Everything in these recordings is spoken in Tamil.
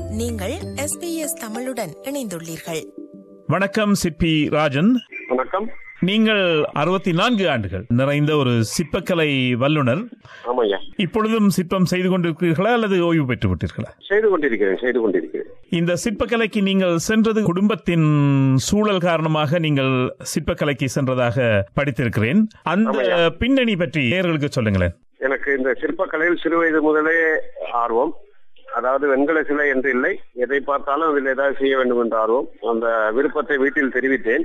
நீங்கள் எஸ்பிஎஸ் தமிழுடன் இணைந்துள்ளீர்கள் வணக்கம் சிற்பி ராஜன் வணக்கம் நீங்கள் அறுபத்தி நான்கு ஆண்டுகள் நிறைந்த ஒரு சிற்பக்கலை வல்லுனர் ஆமாய்யா இப்பொழுதும் சிற்பம் செய்து கொண்டிருக்கிறீர்களா அல்லது ஓய்வு பெற்று விட்டீர்களா செய்து கொண்டிருக்கிறேன் செய்து கொண்டிருக்கிறேன் இந்த சிற்பக்கலைக்கு நீங்கள் சென்றது குடும்பத்தின் சூழல் காரணமாக நீங்கள் சிற்பக்கலைக்கு சென்றதாக படித்திருக்கிறேன் அந்த ஆமாய்யா. பின்னணி பற்றி நேயர்களுக்கு சொல்லுங்களேன் எனக்கு இந்த சிற்பக்கலையில் சிறு வயது முதலே ஆர்வம் அதாவது வெண்கல சிலை என்று இல்லை எதை பார்த்தாலும் அதில் ஏதாவது செய்ய வேண்டும் என்ற ஆர்வம் அந்த விருப்பத்தை வீட்டில் தெரிவித்தேன்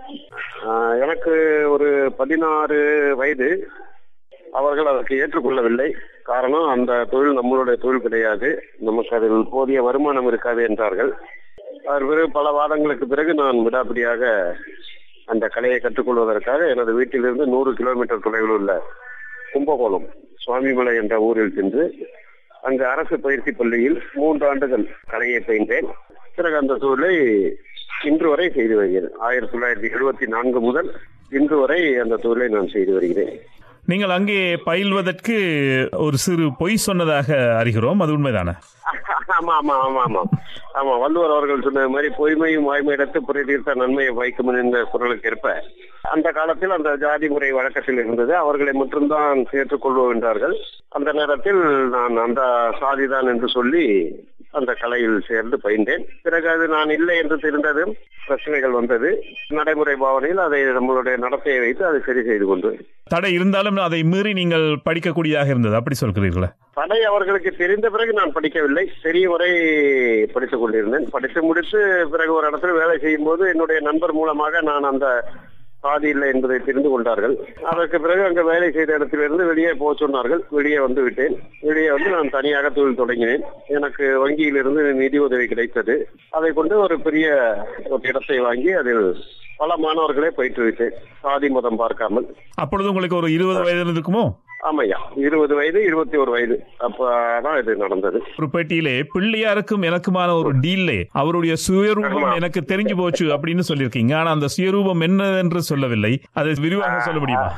ஆஹ், எனக்கு ஒரு பதினாறு வயது அவர்கள் அதற்கு ஏற்றுக்கொள்ளவில்லை காரணம் அந்த தொழில் நம்மளுடைய தொழில் கிடையாது நமக்கு அதில் போதிய வருமானம் இருக்காது என்றார்கள் அதற்கு பிறகு பல வாதங்களுக்கு பிறகு நான் விடாப்பிடியாக அந்த கலையை கற்றுக்கொள்வதற்காக எனது வீட்டிலிருந்து நூறு கிலோமீட்டர் தொலைவில் உள்ள கும்பகோணம் சுவாமிமலை என்ற ஊரில் சென்று அங்கு அரசு பயிற்சி பள்ளியில் மூன்று ஆண்டுகள் கலையை பயின்றேன் பிறகு அந்த தொழிலை இன்று வரை செய்து வருகிறேன் ஆயிரத்தி தொள்ளாயிரத்தி எழுபத்தி நான்கு முதல் இன்று வரை அந்த தொழிலை நான் செய்து வருகிறேன் நீங்கள் அங்கே பயில்வதற்கு ஒரு சிறு பொய் சொன்னதாக அறிகிறோம் அது உண்மைதானே ஆமா ஆமா ஆமா ஆமா ஆமா வள்ளுவர் அவர்கள் சொன்ன மாதிரி பொய்மையும் வாய்மையிடத்து புரை தீர்த்த நன்மையை வைக்கும் என்ற குரலுக்கு ஏற்ப அந்த காலத்தில் அந்த ஜாதி முறை வழக்கத்தில் இருந்தது அவர்களை மட்டும்தான் சேர்த்துக் என்றார்கள் அந்த நேரத்தில் நான் அந்த சாதிதான் என்று சொல்லி அந்த கலையில் சேர்ந்து பயின்றேன் பிறகு அது நான் இல்லை என்று தெரிந்ததும் பிரச்சனைகள் வந்தது நடைமுறை பாவனையில் அதை நம்மளுடைய நடத்தையை வைத்து அதை சரி செய்து கொண்டு தடை இருந்தாலும் அதை மீறி நீங்கள் படிக்கக்கூடியதாக இருந்தது அப்படி சொல்கிறீர்களா தடை அவர்களுக்கு தெரிந்த பிறகு நான் படிக்கவில்லை பெரிய வரை படித்துக் கொண்டிருந்தேன் படித்து முடித்து பிறகு ஒரு இடத்துல வேலை செய்யும் போது என்னுடைய நண்பர் மூலமாக நான் அந்த பாதி இல்லை என்பதை தெரிந்து கொண்டார்கள் அதற்கு பிறகு அங்க வேலை செய்த இடத்திலிருந்து வெளியே போக சொன்னார்கள் வெளியே வந்து விட்டேன் வெளியே வந்து நான் தனியாக தொழில் தொடங்கினேன் எனக்கு வங்கியிலிருந்து நிதி உதவி கிடைத்தது அதை கொண்டு ஒரு பெரிய ஒரு இடத்தை வாங்கி அதில் பல மாணவர்களை பயிற்றுவித்தேன் சாதி மதம் பார்க்காமல் அப்பொழுது உங்களுக்கு ஒரு இருபது வயது இருக்குமோ ஆமையா இருபது வயது இருபத்தி ஒரு வயது அப்பதான் இது நடந்தது ஒரு பேட்டியிலே பிள்ளையாருக்கும் எனக்குமான ஒரு டீல்லே அவருடைய சுயரூபம் ஆமா. எனக்கு தெரிஞ்சு போச்சு அப்படின்னு சொல்லியிருக்கீங்க ஆனா அந்த சுயரூபம் என்ன என்று சொல்லவில்லை அதை விரிவாக சொல்ல முடியுமா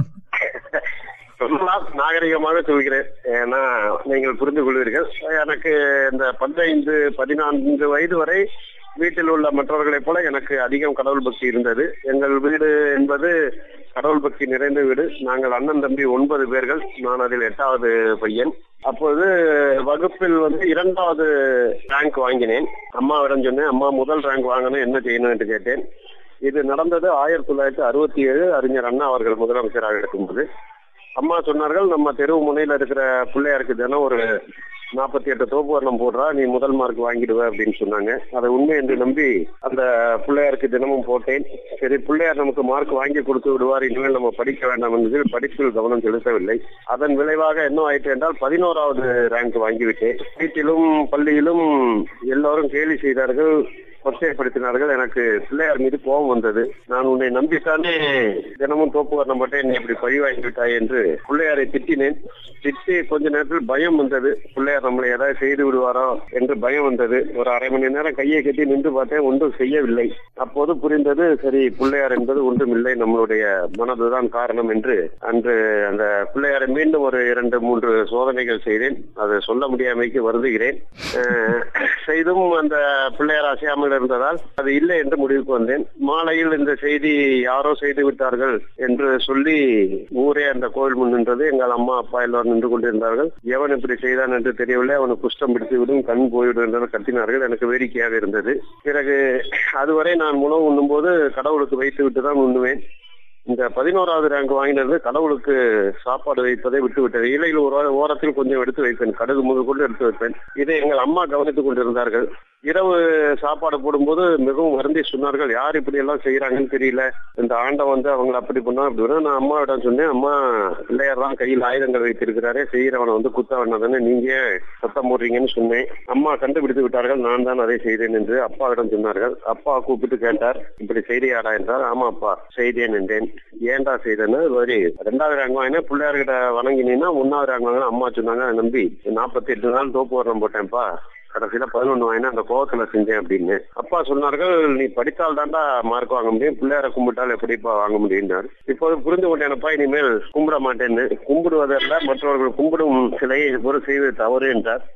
சொல்லலாம் நாகரிகமாக சொல்கிறேன் ஏன்னா நீங்கள் புரிந்து கொள்வீர்கள் எனக்கு இந்த பதினைந்து பதினான்கு வயது வரை வீட்டில் உள்ள மற்றவர்களைப் போல எனக்கு அதிகம் கடவுள் பக்தி இருந்தது எங்கள் வீடு என்பது கடவுள் பக்தி நிறைந்த வீடு நாங்கள் அண்ணன் தம்பி ஒன்பது பேர்கள் நான் அதில் எட்டாவது பையன் அப்போது வகுப்பில் வந்து இரண்டாவது ரேங்க் வாங்கினேன் அம்மாவிடம் சொன்னேன் அம்மா முதல் ரேங்க் வாங்கணும் என்ன செய்யணும் என்று கேட்டேன் இது நடந்தது ஆயிரத்தி தொள்ளாயிரத்தி அறுபத்தி ஏழு அறிஞர் அண்ணா அவர்கள் முதலமைச்சராக இருக்கும்போது அம்மா சொன்னார்கள் நம்ம தெருவு முனையில இருக்கிற பிள்ளையாருக்கு தினம் ஒரு நாற்பத்தி எட்டு தோப்பு வர்ணம் போடுறா நீ முதல் மார்க் வாங்கிடுவ அப்படின்னு சொன்னாங்க அதை உண்மை என்று நம்பி அந்த பிள்ளையாருக்கு தினமும் போட்டேன் சரி பிள்ளையார் நமக்கு மார்க் வாங்கி கொடுத்து விடுவார் இனிமேல் நம்ம படிக்க வேண்டாம் என்பதில் படிப்பில் கவனம் செலுத்தவில்லை அதன் விளைவாக என்ன ஆயிற்று என்றால் பதினோராவது ரேங்க் வாங்கிவிட்டேன் வீட்டிலும் பள்ளியிலும் எல்லோரும் கேலி செய்தார்கள் கொச்சைப்படுத்தினார்கள் எனக்கு பிள்ளையார் மீது கோபம் வந்தது நான் உன்னை நம்பித்தானே தினமும் தோப்பு வர்ணம் போட்டேன் நீ இப்படி பழி வாங்கி விட்டாய் என்று பிள்ளையாரை திட்டினேன் திட்டி கொஞ்ச நேரத்தில் பயம் வந்தது பிள்ளையார் நம்மளை ஏதாவது செய்து விடுவாரோ என்று பயம் வந்தது ஒரு அரை மணி நேரம் கையை கட்டி நின்று பார்த்தேன் ஒன்றும் செய்யவில்லை அப்போது புரிந்தது சரி பிள்ளையார் என்பது ஒன்றும் இல்லை நம்மளுடைய மனதுதான் காரணம் என்று அன்று அந்த பிள்ளையாரை மீண்டும் ஒரு இரண்டு மூன்று சோதனைகள் செய்தேன் அதை சொல்ல முடியாமைக்கு வருந்துகிறேன் அஹ், செய்தும் அந்த பிள்ளையார் அசையாமல் இருந்ததால் அது இல்லை என்று முடிவுக்கு வந்தேன் மாலையில் இந்த செய்தி யாரோ செய்து விட்டார்கள் என்று சொல்லி ஊரே அந்த கோவில் முன் நின்றது எங்கள் அம்மா அப்பா எல்லோரும் நின்று கொண்டிருந்தார்கள் எவன் இப்படி செய்தான் என்று தெரியவில்லை அவனுக்கு குஷ்டம் பிடித்து விடும் கண் போய்விடும் என்று கத்தினார்கள் எனக்கு வேடிக்கையாக இருந்தது பிறகு அதுவரை நான் உணவு உண்ணும்போது கடவுளுக்கு வைத்து விட்டு தான் உண்ணுவேன் இந்த பதினோராவது ரேங்க் வாங்கினது கடவுளுக்கு சாப்பாடு வைப்பதை விட்டு விட்டது இலையில் ஒரு ஓர- ஓரத்தில் கொஞ்சம் எடுத்து வைப்பேன் கடுகு முதல் கொண்டு எடுத்து வைப்பேன் இதை எங்கள் அம்மா கவனித்துக் கொண்டிருந்தார்கள் இரவு சாப்பாடு போடும்போது மிகவும் வருந்தி சொன்னார்கள் யார் இப்படி எல்லாம் செய்யறாங்கன்னு தெரியல இந்த ஆண்டை வந்து அவங்களை அப்படி பண்ணா அப்படி பண்ணா நான் அம்மாவிடம் சொன்னேன் அம்மா பிள்ளையார் தான் கையில் ஆயுதங்கள் வைத்திருக்கிறாரே செய்யறவனை வந்து குத்த வேண்டாம் தானே நீங்க ஏன் சத்தம் போடுறீங்கன்னு சொன்னேன் அம்மா கண்டுபிடித்து விட்டார்கள் நான் தான் அதை செய்தேன் என்று அப்பாவிடம் சொன்னார்கள் அப்பா கூப்பிட்டு கேட்டார் இப்படி செய்தியாடா என்றார் ஆமா அப்பா செய்தேன் என்றேன் ஏன்டா செய்தேன்னு வரி ரெண்டாவது ரேங்க் வாங்கினா பிள்ளையார்கிட்ட வணங்கினீங்கன்னா ஒன்னாவது ரேங்க் வாங்கினா அம்மா சொன்னாங்க அதை நம்பி நாற்பத்தி எட்டு நாள் தோப்பு வரணம் போட்டேன்ப்பா கடைசியில பதினொன்னு வாங்கினா அந்த கோவத்துல செஞ்சேன் அப்படின்னு அப்பா சொன்னார்கள் நீ படித்தால் தாண்டா மார்க் வாங்க முடியும் பிள்ளையார கும்பிட்டால் எப்படிப்பா வாங்க முடியும்னாரு இப்போது புரிந்து கொண்டேனப்பா இனிமேல் கும்பிட மாட்டேன்னு கும்பிடுவதல்ல மற்றவர்கள் கும்பிடும் சிலையை இதுபோல செய்வது தவறு என்றார்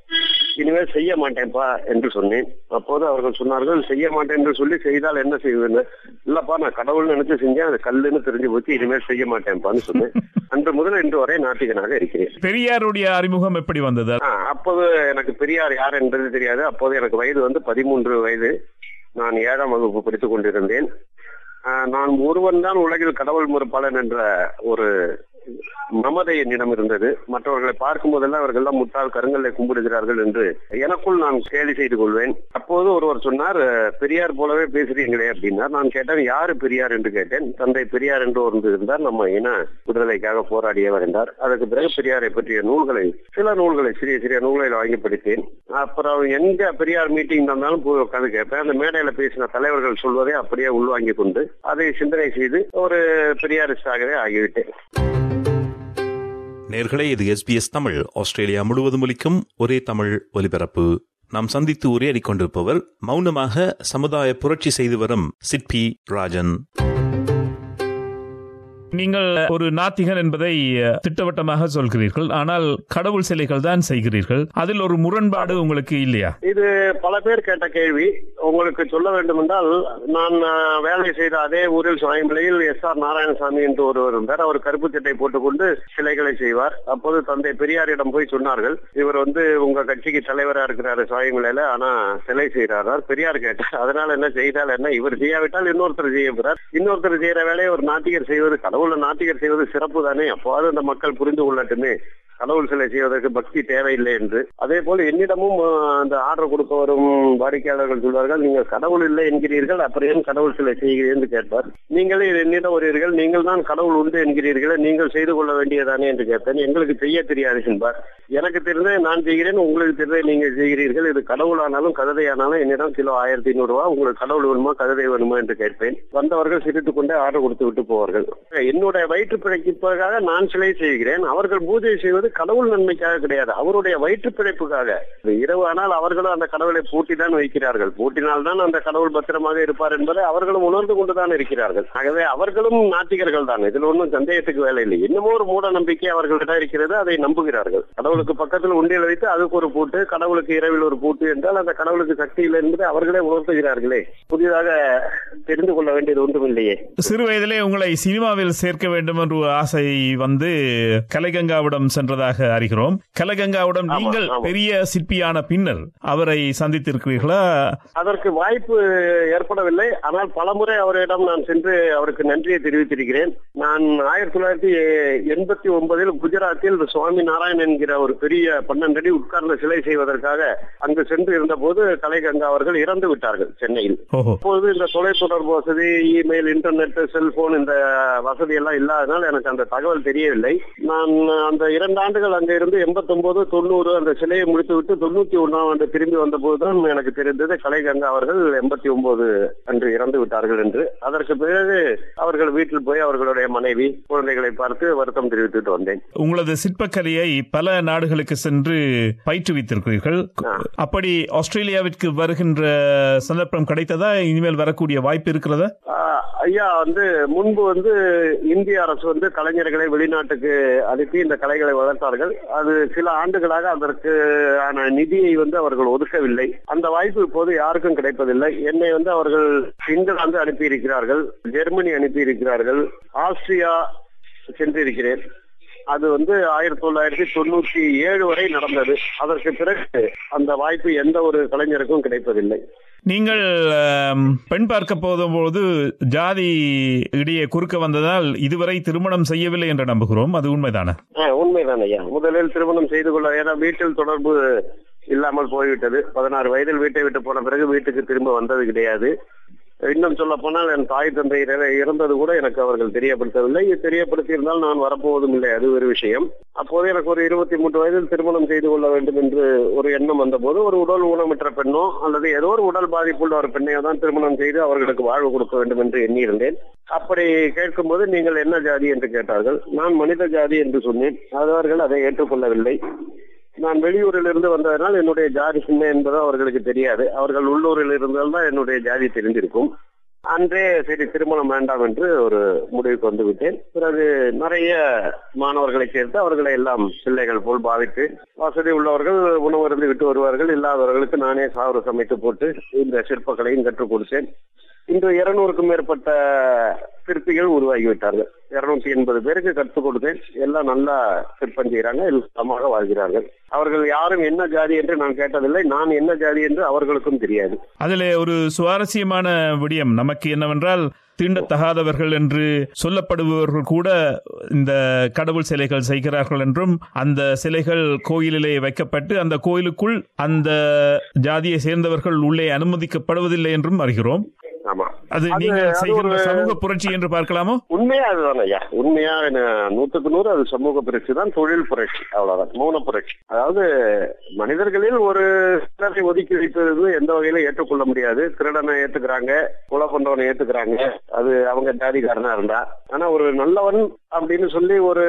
இனிமேல் செய்ய மாட்டேன்ப்பா என்று சொன்னேன் அப்போது அவர்கள் சொன்னார்கள் செய்ய மாட்டேன் என்று சொல்லி செய்தால் என்ன செய்வேன்னு இல்லப்பா நான் கடவுள் நினைச்சு செஞ்சேன் அது கல்லுன்னு தெரிஞ்சு போச்சு இனிமேல் செய்ய மாட்டேன்ப்பான்னு சொன்னேன் அன்று முதல் இன்று வரை நாத்திகனாக இருக்கிறேன் பெரியாருடைய அறிமுகம் எப்படி வந்தது ஆ, அப்போது எனக்கு பெரியார் யார் என்பது தெரியாது அப்போது எனக்கு வயது வந்து பதிமூன்று வயது நான் ஏழாம் வகுப்பு படித்துக் கொண்டிருந்தேன் ஆ, நான் ஒருவன் தான் உலகில் கடவுள் மறுப்பாளன் என்ற ஒரு மமதை என்னிடம் இருந்தது மற்றவர்களை பார்க்கும் போதெல்லாம் அவர்கள் எல்லாம் முட்டாள் கருங்கல்லை கும்பிடுகிறார்கள் என்று எனக்குள் நான் கேலி செய்து கொள்வேன் அப்போது ஒருவர் சொன்னார் பெரியார் போலவே பேசுறீங்களே அப்படின்னார் நான் கேட்டேன் யாரு பெரியார் என்று கேட்டேன் தந்தை பெரியார் என்று ஒன்று இருந்தார் நம்ம இன விடுதலைக்காக போராடியவர் என்றார் அதற்கு பிறகு பெரியாரை பற்றிய நூல்களை சில நூல்களை சிறிய சிறிய நூல்களை வாங்கி படித்தேன் அப்புறம் எங்க பெரியார் மீட்டிங் வந்தாலும் போய் உட்காந்து கேட்பேன் அந்த மேடையில பேசின தலைவர்கள் சொல்வதை அப்படியே உள்வாங்கி கொண்டு அதை சிந்தனை செய்து ஒரு பெரியாரிஸ்டாகவே ஆகிவிட்டேன் நேர்களே இது எஸ்பிஎஸ் தமிழ் ஆஸ்திரேலியா முழுவதும் ஒலிக்கும் ஒரே தமிழ் ஒலிபரப்பு நாம் சந்தித்து உரையாடிக் கொண்டிருப்பவர் மௌனமாக சமுதாய புரட்சி செய்து வரும் சிற்பி ராஜன் நீங்கள் ஒரு நாத்திகன் என்பதை அஹ், திட்டவட்டமாக சொல்கிறீர்கள் ஆனால் கடவுள் சிலைகள் தான் செய்கிறீர்கள் அதில் ஒரு முரண்பாடு உங்களுக்கு இல்லையா இது பல பேர் கேட்ட கேள்வி உங்களுக்கு சொல்ல வேண்டும் என்றால் நான் அஹ், வேலை செய்த அதே ஊரில் சுவாமிமலையில் எஸ் ஆர் நாராயணசாமி என்று ஒருவர் இருந்தார் அவர் கருப்பு சட்டை போட்டுக்கொண்டு சிலைகளை செய்வார் அப்போது தந்தை பெரியாரிடம் போய் சொன்னார்கள் இவர் வந்து உங்க கட்சிக்கு தலைவரா இருக்கிறாரு சுவாமிமலையில ஆனா சிலை செய்கிறார் பெரியார் கேட்டார் அதனால என்ன செய்தால் என்ன இவர் செய்யாவிட்டால் இன்னொருத்தர் செய்ய போறார் இன்னொருத்தர் செய்யற வேலையை ஒரு நாத்திகர் செய்வது கடவுளை நாத்திகர் செய்வது சிறப்பு தானே அப்போது அந்த மக்கள் புரிந்து கொள்ளட்டுமே கடவுள் சிலை செய்வதற்கு பக்தி தேவையில்லை என்று அதே போல என்னிடமும் அஹ், அந்த ஆர்டர் கொடுக்க வரும் வாடிக்கையாளர்கள் சொல்வார்கள் நீங்கள் கடவுள் இல்லை என்கிறீர்கள் அப்புறம் ஏன் கடவுள் சிலை செய்கிறீர்கள் என்று கேட்பார் நீங்களே என்னிடம் வருவீர்கள் நீங்கள் தான் கடவுள் உண்டு என்கிறீர்களே நீங்கள் செய்து கொள்ள வேண்டியதானே என்று கேட்பேன் எங்களுக்கு செய்ய தெரியாது என்பார் எனக்கு தெரிந்ததை நான் செய்கிறேன் உங்களுக்கு தெரிந்ததை நீங்கள் செய்கிறீர்கள் இது கடவுளானாலும் கழுதையானாலும் என்னிடம் கிலோ ஆயிரத்தி ஐநூறு ரூபாய் உங்களுக்கு கடவுள் வேணுமா கழுதை வேணுமா என்று கேட்பேன் வந்தவர்கள் சிரித்துக் கொண்டே ஆர்டர் கொடுத்து விட்டு போவார்கள் என்னுடைய வயிற்று பிழைப்புக்காக நான் சிலை செய்கிறேன் அவர்கள் பூஜை செய்வது கடவுள் நன்மைக்காக கிடையாது அவருடைய வயிற்று பிழைப்புக்காக இது இரவு ஆனால் அவர்களும் அந்த கடவுளை பூட்டிதான் வைக்கிறார்கள் பூட்டினால்தான் அந்த கடவுள் பத்திரமாக இருப்பார் என்பதை அவர்களும் உணர்ந்து கொண்டுதான் இருக்கிறார்கள் ஆகவே அவர்களும் நாத்திகர்கள் தான் இதில் ஒன்றும் சந்தேகத்துக்கு வேலை இல்லை என்னமோ ஒரு மூட நம்பிக்கை அவர்களிடம் இருக்கிறது அதை நம்புகிறார்கள் கடவுளுக்கு பக்கத்தில் உண்டியல் வைத்து அதுக்கு ஒரு பூட்டு கடவுளுக்கு இரவில் ஒரு பூட்டு என்றால் அந்த கடவுளுக்கு சக்தி இல்லை என்பதை அவர்களே உணர்த்துகிறார்களே புதிதாக தெரிந்து கொள்ள வேண்டியது ஒன்றும் இல்லையே சிறு வயதிலே உங்களை சினிமாவில் சேர்க்க வேண்டும் என்ற ஒரு ஆசை வந்து கலைகங்காவிடம் சென்றதாக அறிகிறோம் கலைகங்காவிடம் ஆமா, நீங்கள் ஆமா. பெரிய சிற்பியான பின்னர் அவரை சந்தித்திருக்கிறீர்களா அதற்கு வாய்ப்பு ஏற்படவில்லை ஆனால் பலமுறை அவரிடம் நான் சென்று அவருக்கு நன்றியை தெரிவித்திருக்கிறேன் நான் ஆயிரத்தி தொள்ளாயிரத்தி எண்பத்தி ஒன்பதில் குஜராத்தில் சுவாமி நாராயண் என்கிற ஒரு பெரிய பன்னெண்டு அடி உட்கார்ந்த சிலை செய்வதற்காக அங்கு சென்று இருந்தபோது கலைகங்கா அவர்கள் இறந்து விட்டார்கள் சென்னையில் ஓஹோ அப்போது இந்த தொலைத்தொடர்பு வசதி இமெயில் இன்டர்நெட் செல்போன் இந்த வசதி எல்லாம் இல்லாதனால் எனக்கு அந்த தகவல் தெரியவில்லை நான் அந்த இரண்டு ஆண்டுகள் அங்க இருந்து எண்பத்தி ஒன்பது தொண்ணூறு அந்த சிலையை முடித்து விட்டு தொண்ணூத்தி ஒன்னாம் ஆண்டு திரும்பி வந்த போதுதான் எனக்கு தெரிந்தது கலைகங்கா அவர்கள் எண்பத்தி ஒன்பது அன்று இறந்து விட்டார்கள் என்று அதற்கு பிறகு அவர்கள் வீட்டில் போய் அவர்களுடைய மனைவி குழந்தைகளை பார்த்து வருத்தம் தெரிவித்துட்டு வந்தேன் உங்களது சிற்பக்கலையை பல நாடுகளுக்கு சென்று பயிற்றுவித்திருக்கிறீர்கள் அப்படி ஆஸ்திரேலியாவிற்கு வருகின்ற சந்தர்ப்பம் கிடைத்ததா இனிமேல் வரக்கூடிய வாய்ப்பு இருக்கிறதா ஆஹ் ஐயா வந்து முன்பு வந்து இந்திய அரசு வந்து கலைஞர்களை வெளிநாட்டுக்கு அனுப்பி இந்த கலைகளை வளர்த்தார்கள் அது சில ஆண்டுகளாக அதற்கு ஆன நிதியை வந்து அவர்கள் ஒதுக்கவில்லை அந்த வாய்ப்பு இப்போது யாருக்கும் கிடைப்பதில்லை என்னை வந்து அவர்கள் இங்கிலாந்து அனுப்பி இருக்கிறார்கள் ஜெர்மனி அனுப்பி இருக்கிறார்கள் ஆஸ்திரியா சென்றிருக்கிறேன் அது வந்து ஆயிரத்தி தொள்ளாயிரத்தி தொண்ணூத்தி ஏழு வரை நடந்தது அதற்கு பிறகு அந்த வாய்ப்பு எந்த ஒரு கலைஞருக்கும் கிடைப்பதில்லை நீங்கள் ஆம், பெண் பார்க்க போகும்போது ஜாதி இடையே குறுக்க வந்ததால் இதுவரை திருமணம் செய்யவில்லை என்று நம்புகிறோம் அது உண்மைதானே ஆ, உண்மைதான் ஐயா முதலில் திருமணம் செய்து கொள்ள ஏன்னா வீட்டில் தொடர்பு இல்லாமல் போய்விட்டது பதினாறு வயதில் வீட்டை விட்டு போன பிறகு வீட்டுக்கு திரும்ப வந்தது கிடையாது இன்னும் சொல்ல போனால் என் தாய் தந்தை இற- இறந்தது கூட எனக்கு அவர்கள் தெரியப்படுத்தவில்லை தெரியப்படுத்தியிருந்தால் நான் வரப்போவதும் இல்லை அது ஒரு விஷயம் அப்போது எனக்கு ஒரு இருபத்தி மூன்று வயதில் திருமணம் செய்து கொள்ள வேண்டும் என்று ஒரு எண்ணம் வந்தபோது ஒரு உடல் ஊனமற்ற பெண்ணோ அல்லது ஏதோ ஒரு உடல் பாதிப்புள்ள ஒரு பெண்ணையோ தான் திருமணம் செய்து அவர்களுக்கு வாழ்வு கொடுக்க வேண்டும் என்று எண்ணியிருந்தேன் அப்படி கேட்கும்போது நீங்கள் என்ன ஜாதி என்று கேட்டார்கள் நான் மனித ஜாதி என்று சொன்னேன் அவர்கள் அதை ஏற்றுக்கொள்ளவில்லை நான் வெளியூரில் இருந்து வந்ததனால் என்னுடைய ஜாதி என்ன என்பது அவர்களுக்கு தெரியாது அவர்கள் உள்ளூரில் இருந்தால் தான் என்னுடைய ஜாதி தெரிந்திருக்கும் அன்றே சரி திருமணம் வேண்டாம் என்று ஒரு முடிவுக்கு வந்து விட்டேன் பிறகு நிறைய மாணவர்களை சேர்த்து அவர்களை எல்லாம் பிள்ளைகள் போல் பாவித்து வசதி உள்ளவர்கள் உணவருந்து விட்டு வருவார்கள் இல்லாதவர்களுக்கு நானே சாறு சமைத்து போட்டு இந்த சிற்பக்கலையும் கற்றுக் கொடுத்தேன் இன்று இருநூறுக்கும் மேற்பட்ட சிற்பிகள் உருவாகிவிட்டார்கள் இருநூத்தி எண்பது பேருக்கு கற்றுக் கொடுத்தேன் எல்லாம் நல்லா சிற்பம் செய்கிறாங்க எல்லாமாக வாழ்கிறார்கள் அவர்கள் யாரும் என்ன ஜாதி என்று நான் கேட்டதில்லை நான் என்ன ஜாதி என்று அவர்களுக்கும் தெரியாது அதிலே ஒரு சுவாரஸ்யமான விடயம் நமக்கு என்னவென்றால் தீண்டத்தகாதவர்கள் என்று சொல்லப்படுபவர்கள் கூட இந்த கடவுள் சிலைகள் செய்கிறார்கள் என்றும் அந்த சிலைகள் கோயிலிலே வைக்கப்பட்டு அந்த கோயிலுக்குள் அந்த ஜாதியை சேர்ந்தவர்கள் உள்ளே அனுமதிக்கப்படுவதில்லை என்றும் அறிகிறோம் ஆமா அது அது- நீங்கள் அது செய்கின்ற ஒரு- சமூக புரட்சி என்று பார்க்கலாமோ உண்மையா அதுதான் ஐயா உண்மையா ந- நூத்துக்கு நூறு அது சமூக புரட்சி தான் தொழில் புரட்சி அவ்வளவுதான் மௌன புரட்சி அதாவது மனிதர்களில் ஒரு சிலரை ஒதுக்கி வைப்பது எந்த வகையில ஏற்றுக்கொள்ள முடியாது திருடனை ஏத்துக்கிறாங்க கொலை பண்றவனை ஏத்துக்கிறாங்க அது அவங்க ஜாதிக்காரனா இருந்தா ஆனா ஒரு நல்லவன் அப்படின்னு சொல்லி ஒரு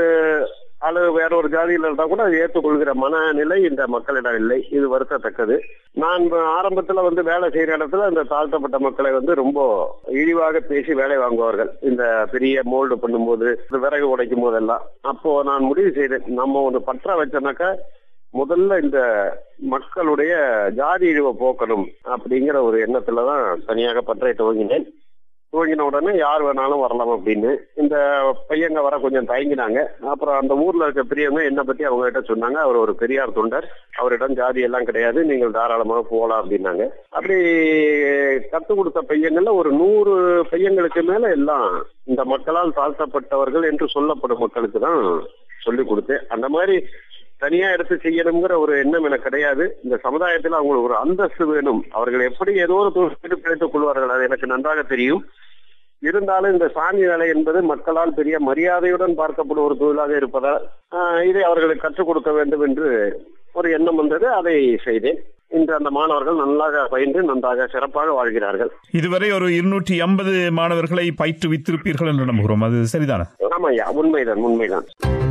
ஆளு வேற ஒரு ஜாதியில இருந்தா கூட அதை ஏற்றுக்கொள்கிற மனநிலை இந்த மக்களிடம் இல்லை இது வருத்தத்தக்கது நான் ஆரம்பத்துல வந்து வேலை செய்யற இடத்துல இந்த தாழ்த்தப்பட்ட மக்களை வந்து ரொம்ப இழிவாக பேசி வேலை வாங்குவார்கள் இந்த பெரிய மோல்டு பண்ணும்போது இந்த விறகு உடைக்கும் போதெல்லாம் அப்போ நான் முடிவு செய்தேன் நம்ம ஒரு பற்ற வச்சோம்னாக்கா முதல்ல இந்த மக்களுடைய ஜாதி இழிவை போக்கணும் அப்படிங்கிற ஒரு எண்ணத்துலதான் தனியாக பற்றை துவங்கினேன் துவங்கின உடனே யார் வேணாலும் வரலாம் அப்படின்னு இந்த பையங்க வர கொஞ்சம் தயங்கினாங்க அப்புறம் அந்த ஊர்ல இருக்க பெரியவங்க என்ன பத்தி அவங்க கிட்ட சொன்னாங்க அவர் ஒரு பெரியார் தொண்டர் அவரிடம் ஜாதி எல்லாம் கிடையாது நீங்கள் தாராளமாக போகலாம் அப்படின்னாங்க அப்படி கத்து கொடுத்த பையங்கள்ல ஒரு நூறு பையங்களுக்கு மேல எல்லாம் இந்த மக்களால் தாழ்த்தப்பட்டவர்கள் என்று சொல்லப்படும் மக்களுக்கு தான் சொல்லி கொடுத்தேன் அந்த மாதிரி தனியா எடுத்து செய்யணுங்கிற ஒரு எண்ணம் எனக்கு கிடையாது இந்த சமுதாயத்தில் அவங்களுக்கு ஒரு அந்தஸ்து வேணும் அவர்கள் எப்படி ஏதோ ஒரு தொழில் கிடைத்துக் கொள்வார்கள் அது எனக்கு நன்றாக தெரியும் இருந்தாலும் இந்த சாமி வேலை என்பது மக்களால் பெரிய மரியாதையுடன் பார்க்கப்படும் ஒரு தொழிலாக இருப்பதால் ஆஹ், இதை அவர்களுக்கு கற்றுக் கொடுக்க வேண்டும் என்று ஒரு எண்ணம் வந்தது அதை செய்தேன் இன்று அந்த மாணவர்கள் நன்றாக பயின்று நன்றாக சிறப்பாக வாழ்கிறார்கள் இதுவரை ஒரு இருநூற்றி ஐம்பது மாணவர்களை பயிற்றுவித்திருப்பீர்கள் என்று நம்புகிறோம் அது சரிதானே ஆமாய்யா உண்மைதான் உண்மைதான்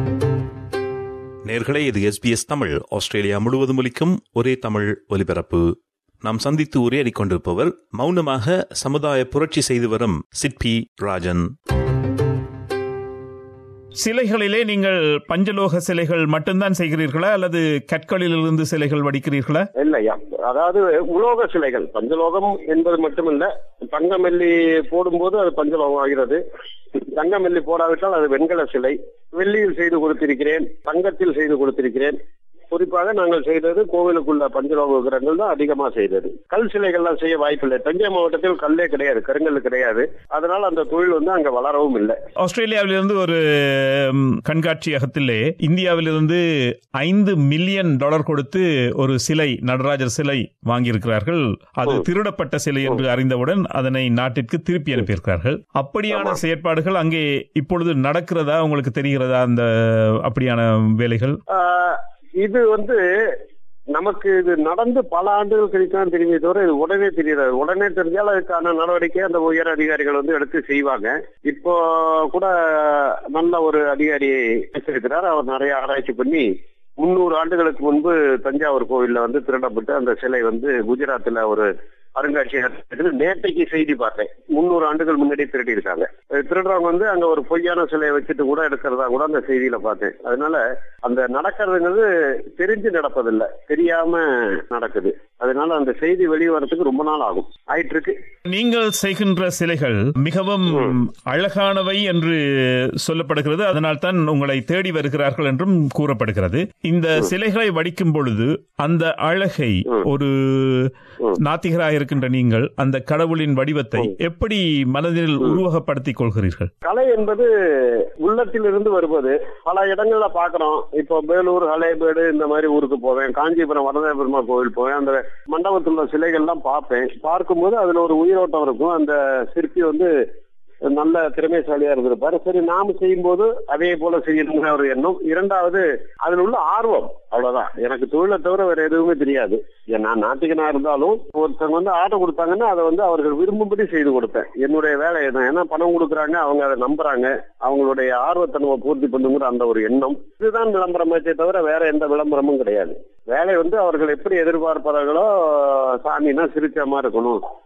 நேர்களே இது எஸ்பிஎஸ் தமிழ் ஆஸ்திரேலியா முழுவதும் ஒலிக்கும் ஒரே தமிழ் ஒலிபரப்பு நாம் சந்தித்து உரையாடிக் கொண்டிருப்பவர் மௌனமாக சமுதாய புரட்சி செய்து வரும் சிற்பி ராஜன் சிலைகளிலே நீங்கள் பஞ்சலோக சிலைகள் மட்டும்தான் செய்கிறீர்களா அல்லது கற்களிலிருந்து சிலைகள் வடிக்கிறீர்களா இல்லையா அதாவது உலோக சிலைகள் பஞ்சலோகம் என்பது மட்டுமல்ல தங்கமெல்லி போடும்போது அது பஞ்சலோகம் ஆகிறது தங்கமெல்லி போடாவிட்டால் அது வெண்கல சிலை வெள்ளியில் செய்து கொடுத்திருக்கிறேன் தங்கத்தில் செய்து கொடுத்திருக்கிறேன் குறிப்பாக நாங்கள் செய்தது கோவிலுக்குள்ள பஞ்சலோக விக்கிரங்கள் தான் அதிகமா செய்தது கல் சிலைகள்லாம் செய்ய வாய்ப்பில்லை தஞ்சை மாவட்டத்தில் கல்லே கிடையாது கருங்கல் கிடையாது அதனால அந்த தொழில் வந்து அங்க வளரவும் இல்லை ஆஸ்திரேலியாவிலிருந்து ஒரு ம், கண்காட்சியகத்திலே இந்தியாவிலிருந்து ஐந்து மில்லியன் டாலர் கொடுத்து ஒரு சிலை நடராஜர் சிலை வாங்கியிருக்கிறார்கள் அது திருடப்பட்ட சிலை என்று அறிந்தவுடன் அதனை நாட்டிற்கு திருப்பி அனுப்பியிருக்கிறார்கள் அப்படியான செயற்பாடுகள் அங்கே இப்பொழுது நடக்கிறதா உங்களுக்கு தெரிகிறதா அந்த அப்படியான வேலைகள் ஆஹ் இது வந்து நமக்கு இது நடந்து பல ஆண்டுகள் கழித்து தான் தெரிஞ்சே தவிர இது உடனே தெரியாது உடனே தெரிஞ்சால் அதுக்கான நடவடிக்கை அந்த உயர் அதிகாரிகள் வந்து எடுத்து செய்வாங்க இப்போ கூட நல்ல ஒரு அதிகாரி வச்சிருக்கிறார் அவர் நிறைய ஆராய்ச்சி பண்ணி முன்னூறு ஆண்டுகளுக்கு முன்பு தஞ்சாவூர் கோவில்ல வந்து திருடப்பட்டு அந்த சிலை வந்து குஜராத்ல ஒரு அருங்காட்சியகத்தில் நேற்றைக்கு செய்தி பார்த்தேன் முன்னூறு ஆண்டுகள் முன்னாடி திருடி இருக்காங்க அது திருடுறவங்க வந்து அங்க ஒரு பொய்யான சிலையை வச்சுட்டு கூட எடுக்கிறதா கூட அந்த செய்தியில பார்த்தேன் அதனால அந்த நடக்கிறதுங்கிறது தெரிஞ்சு நடப்பதில்லை தெரியாம நடக்குது அதனால அந்த செய்தி வெளியே வரதுக்கு ரொம்ப நாள் ஆகும் ஆயிட்டு இருக்கு நீங்கள் செய்கின்ற சிலைகள் மிகவும் அழகானவை என்று சொல்லப்படுகிறது அதனால் தான் உங்களை தேடி வருகிறார்கள் என்றும் கூறப்படுகிறது இந்த சிலைகளை வடிக்கும் பொழுது அந்த அழகை ஒரு நாத்திகராக இருக்கின்ற நீங்கள் அந்த கடவுளின் வடிவத்தை எப்படி மனதில் உருவகப்படுத்திக் கொள்கிறீர்கள் கலை என்பது உள்ளத்தில் இருந்து வருவது பல இடங்கள்ல பாக்குறோம் இப்போ வேலூர் ஹலேபேடு இந்த மாதிரி ஊருக்கு போவேன் காஞ்சிபுரம் வரத பெருமா கோவில் போவேன் அந்த மண்டபத்தில் உள்ள சிலைகள்லாம் பார்ப்பேன் பார்க்கும்போது அதுல ஒரு உயிரோட்டம் இருக்கும் அந்த சிற்பி வந்து நல்ல திறமைசாலியா இருந்திருப்பாரு சரி நாம செய்யும்போது அதே போல செய்யணுங்கிற ஒரு எண்ணம் இரண்டாவது அதுல உள்ள ஆர்வம் அவ்வளவுதான் எனக்கு தொழிலை தவிர வேற எதுவுமே தெரியாது ஏன் நான் நாட்டிகனா இருந்தாலும் ஒருத்தவங்க வந்து ஆர்டர் கொடுத்தாங்கன்னா அதை வந்து அவர்கள் விரும்பும்படி செய்து கொடுப்பேன் என்னுடைய வேலை என்ன ஏன்னா பணம் கொடுக்குறாங்க அவங்க அதை நம்புறாங்க அவங்களுடைய ஆர்வத்தை நம்ம பூர்த்தி பண்ணுங்கிற அந்த ஒரு எண்ணம் இதுதான் விளம்பரமாச்சே தவிர வேற எந்த விளம்பரமும் கிடையாது வேலை வந்து அவர்கள் எப்படி எதிர்பார்ப்பார்களோ சாமினா சிரிச்ச மாதிரி இருக்கணும்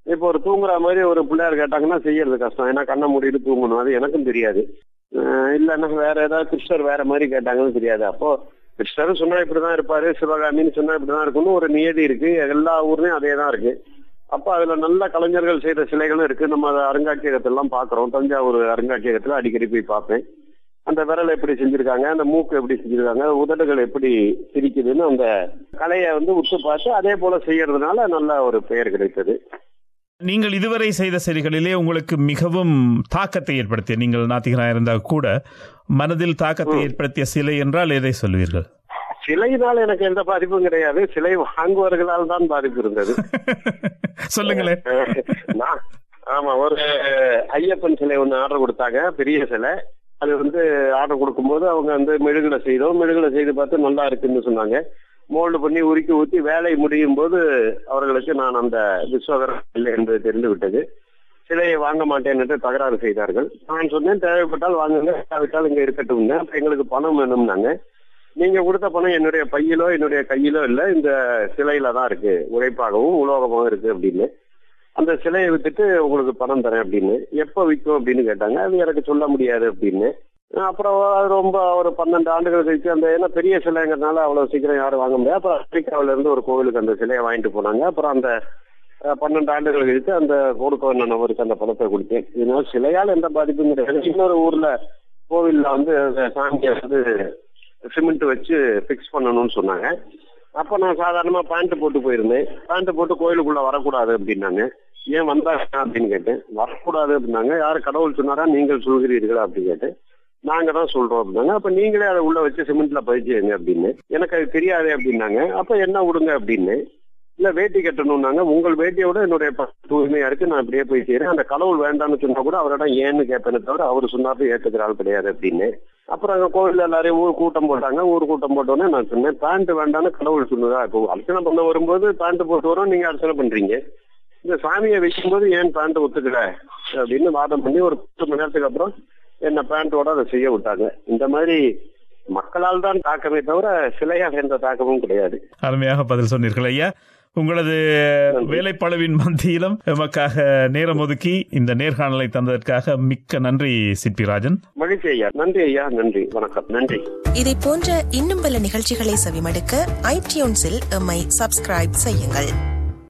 இப்போ ஒரு தூங்குற மாதிரி ஒரு பிள்ளையார் கேட்டாங்கன்னா செய்யறது கஷ்டம் ஏன்னா கண்ணை மூடிட்டு தூங்கணும் அது எனக்கும் தெரியாது அஹ் இல்லைன்னா வேற ஏதாவது கிருஷ்ணர் வேற மாதிரி கேட்டாங்கன்னு தெரியாது அப்போ கிருஷ்ணர் சொன்னா இப்படிதான் இருப்பாரு சிவகாமின்னு சொன்னா இப்படிதான் இருக்கும்னு ஒரு நியதி இருக்கு எல்லா ஊர்லயும் அதே தான் இருக்கு அப்ப அதுல நல்ல கலைஞர்கள் செய்த சிலைகளும் இருக்கு நம்ம அதை அருங்காட்சியகத்தெல்லாம் பாக்குறோம் தஞ்சாவூர் அருங்காட்சியகத்துல அடிக்கடி போய் பார்ப்பேன் அந்த விரல் எப்படி செஞ்சிருக்காங்க அந்த மூக்கு எப்படி செஞ்சிருக்காங்க உதடுகள் எப்படி சிரிக்குதுன்னு அந்த கலையை வந்து உத்து பார்த்து அதே போல செய்யறதுனால நல்ல ஒரு பெயர் கிடைத்தது நீங்கள் இதுவரை செய்த சிலைகளிலே உங்களுக்கு மிகவும் தாக்கத்தை ஏற்படுத்திய நீங்கள் நாத்திகராக இருந்தால் கூட மனதில் தாக்கத்தை ஏற்படுத்திய சிலை என்றால் எதை சொல்வீர்கள் சிலையினால் எனக்கு எந்த பாதிப்பும் கிடையாது சிலை வாங்குவவர்களால் தான் பாதிப்பு இருந்தது சொல்லுங்களேன் நான் ஆமா ஒரு ஐயப்பன் சிலை ஒண்ணு ஆர்டர் கொடுத்தாங்க பெரிய சிலை அது வந்து ஆர்டர் கொடுக்கும்போது அவங்க வந்து மெழுகுல செய்தோம் மெழுகுல செய்து பார்த்து நல்லா இருக்குன்னு சொன்னாங்க மோல்டு பண்ணி உருக்கி ஊத்தி வேலை முடியும் போது அவர்களுக்கு நான் அந்த விஸ்வகரம் இல்லை என்பது தெரிந்து விட்டது சிலையை வாங்க மாட்டேன் என்று தகராறு செய்தார்கள் நான் சொன்னேன் தேவைப்பட்டால் வாங்குங்க தேவைப்பட்டால் இங்க இருக்கட்டும் அப்ப எங்களுக்கு பணம் வேணும்னாங்க நீங்க கொடுத்த பணம் என்னுடைய பையிலோ என்னுடைய கையிலோ இல்ல இந்த சிலையில தான் இருக்கு உழைப்பாகவும் உலோகமாகவும் இருக்கு அப்படின்னு அந்த சிலையை வித்துட்டு உங்களுக்கு பணம் தரேன் அப்படின்னு எப்ப விற்கும் அப்படின்னு கேட்டாங்க அது எனக்கு சொல்ல முடியாது அப்படின்னு அப்புறம் அது ரொம்ப ஒரு பன்னெண்டு ஆண்டுகள் கழிச்சு அந்த ஏன்னா பெரிய சிலைங்கிறதுனால அவ்வளவு சீக்கிரம் யாரும் வாங்க முடியாது அப்புறம் அமெரிக்காவில இருந்து ஒரு கோவிலுக்கு அந்த சிலையை வாங்கிட்டு போனாங்க அப்புறம் அந்த அஹ், பன்னெண்டு ஆண்டுகள் கழித்து அந்த கொடுக்க வேண்டிய நபருக்கு அந்த பணத்தை கொடுத்தேன் இதனால சிலையால் எந்த பாதிப்பும் கிடையாது இன்னொரு ஊர்ல கோவில்ல வந்து அந்த சாமியை வந்து சிமெண்ட் வச்சு ஃபிக்ஸ் பண்ணணும்னு சொன்னாங்க அப்ப நான் சாதாரணமா பேண்ட் போட்டு போயிருந்தேன் பேண்ட் போட்டு கோயிலுக்குள்ள வரக்கூடாது அப்படின்னாங்க ஏன் வந்தாங்க அப்படின்னு கேட்டேன் வரக்கூடாது அப்படின்னாங்க யாரு கடவுள் சொன்னாரா நீங்கள் சொல்கிறீர்களா அப்படின்னு கேட்டேன் நாங்க தான் சொல்றோம் அப்படின்னாங்க அப்ப நீங்களே அதை உள்ள வச்சு சிமெண்ட்ல பதிச்சுங்க அப்படின்னு எனக்கு அது தெரியாதே அப்படின்னாங்க அப்ப என்ன விடுங்க அப்படின்னு இல்ல வேட்டி கட்டணும்னாங்க உங்கள் வேட்டியை விட என்னுடைய ப- தூய்மையா இருக்கு நான் அப்படியே போய் செய்யறேன் அந்த கடவுள் வேண்டாம்னு சொன்னா கூட அவரிடம் ஏன்னு கேட்பேனே தவிர அவர் சொன்னாரு ஏத்துக்கிற ஆள் கிடையாது அப்படின்னு அப்புறம் அங்க கோவில்ல எல்லாரையும் ஊர் கூட்டம் போட்டாங்க ஊர் கூட்டம் போட்டோன்னே நான் சொன்னேன் பேண்ட் வேண்டாம்னு கடவுள் சொன்னதா இப்போ அர்ச்சனை பண்ண வரும்போது பேண்ட் போட்டு வரோம் நீங்க அர்ச்சனை பண்றீங்க இந்த சாமியை வைக்கும்போது ஏன் பேண்ட் ஒத்துக்கல அப்படின்னு வாதம் பண்ணி ஒரு பத்து மணி நேரத்துக்கு அப்புறம் என்ன பேண்டோட அதை செய்ய விட்டாங்க இந்த மாதிரி மக்களால் தான் தாக்கமே தவிர சிலையாக எந்த தாக்கமும் கிடையாது அருமையாக பதில் சொன்னீர்கள் ஐயா உங்களது வேலைப்பளவின் மத்தியிலும் எமக்காக நேரம் ஒதுக்கி இந்த நேர்காணலை தந்ததற்காக மிக்க நன்றி சிற்பி ராஜன் மகிழ்ச்சி ஐயா நன்றி ஐயா நன்றி வணக்கம் நன்றி இதை போன்ற இன்னும் பல நிகழ்ச்சிகளை செவிமடுக்க ஐடியூன்ஸில் எம்மை சப்ஸ்கிரைப் செய்யுங்கள்